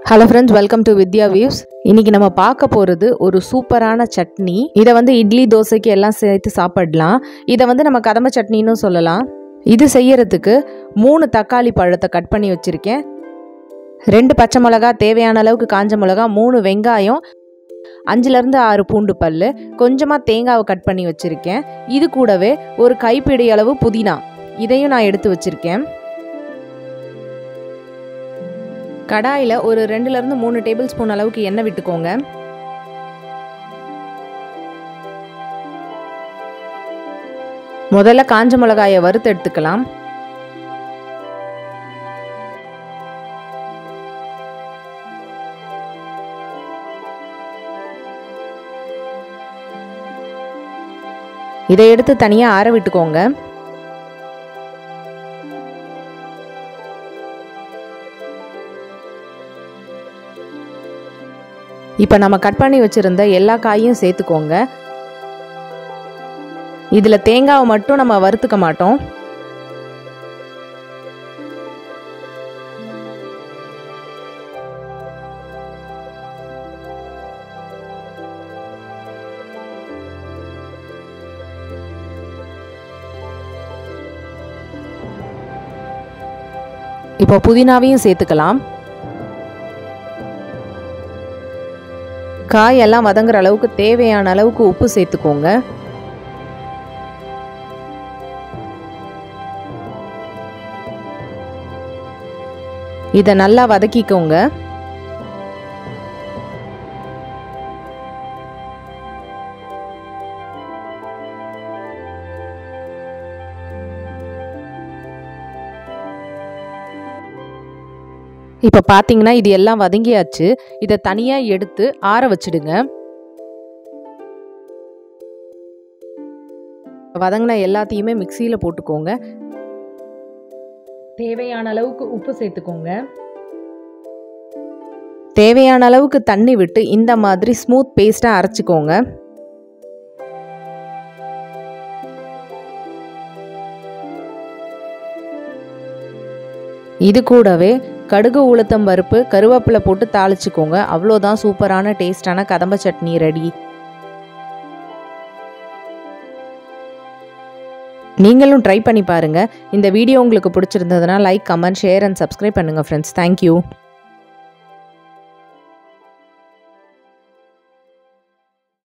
hello friends welcome to Vidya views இன்னைக்கு நம்ம பார்க்க போகிறது ஒரு சூப்பரான சட்னி இதை வந்து இட்லி தோசைக்கு எல்லாம் சேர்த்து சாப்பிடலாம் இதை வந்து நம்ம கதம்ப சட்னின்னு சொல்லலாம் இது செய்யறதுக்கு மூணு தக்காளி பழத்தை கட் பண்ணி வச்சுருக்கேன் ரெண்டு பச்சை மிளகா தேவையான அளவுக்கு காஞ்ச மிளகா மூணு வெங்காயம் அஞ்சுலேருந்து ஆறு பூண்டு பல் கொஞ்சமாக தேங்காவை கட் பண்ணி வச்சுருக்கேன் இது கூடவே ஒரு கைப்பிடி அளவு புதினா இதையும் நான் எடுத்து வச்சுருக்கேன் கடாயில் ஒரு ரெண்டுலேருந்து மூணு டேபிள் ஸ்பூன் அளவுக்கு எண்ணெய் விட்டுக்கோங்க முதல்ல காஞ்ச மிளகாயை வறுத்து எடுத்துக்கலாம் இதை எடுத்து தனியாக ஆற விட்டுக்கோங்க இப்போ நம்ம கட் பண்ணி வச்சுருந்த எல்லா காயும் சேர்த்துக்கோங்க இதில் தேங்காவை மட்டும் நம்ம வறுத்துக்க மாட்டோம் இப்போ புதினாவையும் சேர்த்துக்கலாம் காயெல்லாம் வதங்குற அளவுக்கு தேவையான அளவுக்கு உப்பு சேர்த்துக்கோங்க இதை நல்லா வதக்கிக்கோங்க இப்போ பார்த்தீங்கன்னா இது எல்லாம் வதங்கியாச்சு இதை தனியாக எடுத்து ஆற வச்சிடுங்க வதங்கின எல்லாத்தையுமே மிக்சியில் போட்டுக்கோங்க தேவையான அளவுக்கு உப்பு சேர்த்துக்கோங்க தேவையான அளவுக்கு தண்ணி விட்டு இந்த மாதிரி ஸ்மூத் பேஸ்ட்டாக அரைச்சிக்கோங்க இது கூடவே கடுகு உளுத்தம் பருப்பு கருவேப்பிலை போட்டு தாளிச்சுக்கோங்க அவ்வளோதான் சூப்பரான டேஸ்டான கதம்ப சட்னி ரெடி நீங்களும் ட்ரை பண்ணி பாருங்கள் இந்த வீடியோ உங்களுக்கு பிடிச்சிருந்ததுன்னா like comment share and subscribe பண்ணுங்கள் ஃப்ரெண்ட்ஸ் தேங்க்யூ